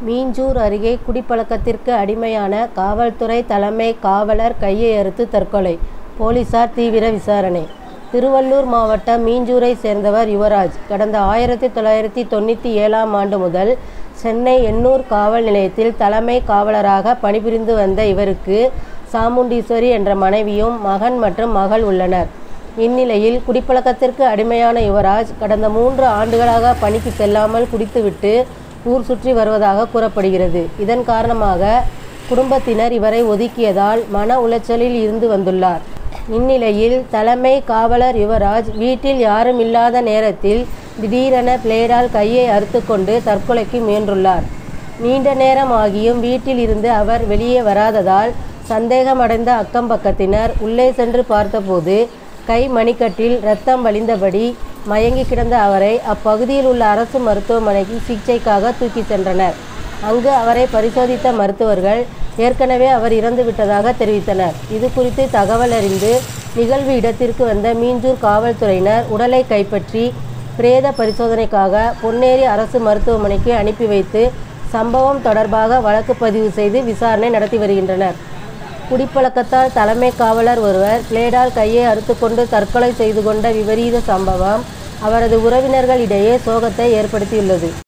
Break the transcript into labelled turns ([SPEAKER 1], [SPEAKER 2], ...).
[SPEAKER 1] மீஞ்சூர் அருகே குடிப்பழக்கத்திற்கு அடிமையான காவல்துறை தலைமை காவலர் கையை அறுத்து தற்கொலை போலீசார் தீவிர விசாரணை திருவள்ளூர் மாவட்டம் மீஞ்சூரை சேர்ந்தவர் யுவராஜ் கடந்த ஆயிரத்தி தொள்ளாயிரத்தி தொண்ணூற்றி ஏழாம் ஆண்டு முதல் சென்னை எண்ணூர் காவல் நிலையத்தில் தலைமை காவலராக பணிபுரிந்து வந்த இவருக்கு சாமுண்டீஸ்வரி என்ற மனைவியும் மகன் மற்றும் மகள் உள்ளனர் இந்நிலையில் குடிப்பழக்கத்திற்கு அடிமையான யுவராஜ் கடந்த மூன்று ஆண்டுகளாக பணிக்கு செல்லாமல் குடித்துவிட்டு ஊர் சுற்றி வருவதாக கூறப்படுகிறது இதன் காரணமாக குடும்பத்தினர் இவரை ஒதுக்கியதால் மன உளைச்சலில் இருந்து வந்துள்ளார் இந்நிலையில் தலைமை காவலர் யுவராஜ் வீட்டில் யாரும் இல்லாத நேரத்தில் திடீரென பிளேடால் கையை அறுத்துக்கொண்டு தற்கொலைக்கு முயன்றுள்ளார் நீண்ட நேரம் ஆகியும் வீட்டில் இருந்து அவர் வெளியே வராததால் சந்தேகமடைந்த அக்கம் பக்கத்தினர் உள்ளே சென்று பார்த்தபோது கை மணிக்கட்டில் ரத்தம் வழிந்தபடி மயங்கி கிடந்த அவரை அப்பகுதியில் உள்ள அரசு மருத்துவமனைக்கு சிகிச்சைக்காக தூக்கி சென்றனர் அங்கு அவரை பரிசோதித்த மருத்துவர்கள் ஏற்கனவே அவர் இறந்து விட்டதாக தெரிவித்தனர் இது குறித்து தகவல் அறிந்து நிகழ்வு இடத்திற்கு வந்த மீஞ்சூர் காவல்துறையினர் உடலை கைப்பற்றி பிரேத பரிசோதனைக்காக பொன்னேரி அரசு மருத்துவமனைக்கு அனுப்பி வைத்து சம்பவம் தொடர்பாக வழக்கு பதிவு செய்து விசாரணை நடத்தி வருகின்றனர் குடிப்பழக்கத்தால் தலைமை காவலர் ஒருவர் பிளேடால் கையை அறுத்துக்கொண்டு தற்கொலை செய்து கொண்ட விபரீத சம்பவம் அவரது உறவினர்களிடையே சோகத்தை ஏற்படுத்தியுள்ளது